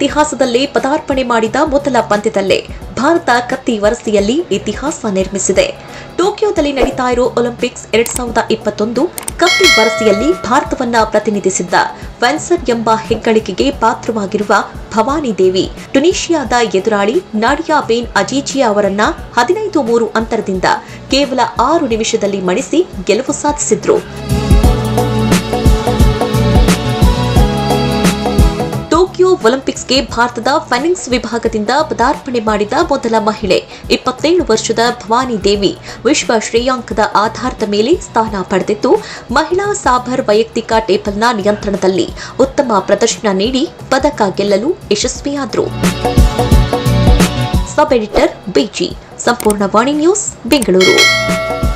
ಇತಿಹಾಸದಲ್ಲೇ ಪದಾರ್ಪಣೆ ಮಾಡಿದ ಮೊದಲ ಪಂದ್ಯದಲ್ಲೇ ಭಾರತ ಕತ್ತಿ ವರಸೆಯಲ್ಲಿ ಇತಿಹಾಸ ನಿರ್ಮಿಸಿದೆ ಟೋಕಿಯೋದಲ್ಲಿ ನಡೀತಾ ಇರೋ ಒಲಿಂಪಿಕ್ಸ್ ಎರಡ್ ಸಾವಿರದ ಇಪ್ಪತ್ತೊಂದು ಕತ್ತಿ ವರಸೆಯಲ್ಲಿ ಭಾರತವನ್ನ ಪ್ರತಿನಿಧಿಸಿದ್ದ ವೆನ್ಸರ್ ಎಂಬ ಹೆಗ್ಗಳಿಕೆಗೆ ಪಾತ್ರವಾಗಿರುವ ಭವಾನಿ ದೇವಿ ಟುನೀಷಿಯಾದ ಎದುರಾಳಿ ನಾಡಿಯಾ ಬೇನ್ ಅಜೀಜಿಯಾ ಅವರನ್ನ ಹದಿನೈದು ಮೂರು ಅಂತರದಿಂದ ಕೇವಲ ಆರು ನಿಮಿಷದಲ್ಲಿ ಮಣಿಸಿ ಗೆಲುವು ಸಾಧಿಸಿದ್ರು ಟೋಕಿಯೋ ಒಲಿಂಪಿಕ್ಸ್ಗೆ ಭಾರತದ ಫೆನಿಂಗ್ಸ್ ವಿಭಾಗದಿಂದ ಪದಾರ್ಪಣೆ ಮಾಡಿದ ಮೊದಲ ಮಹಿಳೆ ಇಪ್ಪತ್ತೇಳು ವರ್ಷದ ಭವಾನಿ ದೇವಿ ವಿಶ್ವ ಶ್ರೇಯಾಂಕದ ಆಧಾರದ ಮೇಲೆ ಸ್ಥಾನ ಪಡೆದಿದ್ದು ಮಹಿಳಾ ಸಾಭರ್ ವೈಯಕ್ತಿಕ ಟೇಬಲ್ನ ನಿಯಂತ್ರಣದಲ್ಲಿ ಉತ್ತಮ ಪ್ರದರ್ಶನ ನೀಡಿ ಪದಕ ಗೆಲ್ಲಲು ಯಶಸ್ವಿಯಾದರು ಸಬ್ ಎಡಿಟರ್ ಬಿಜಿ ಸಂಪೂರ್ಣ ವಾಣಿ ನ್ಯೂಸ್ ಬೆಂಗಳೂರು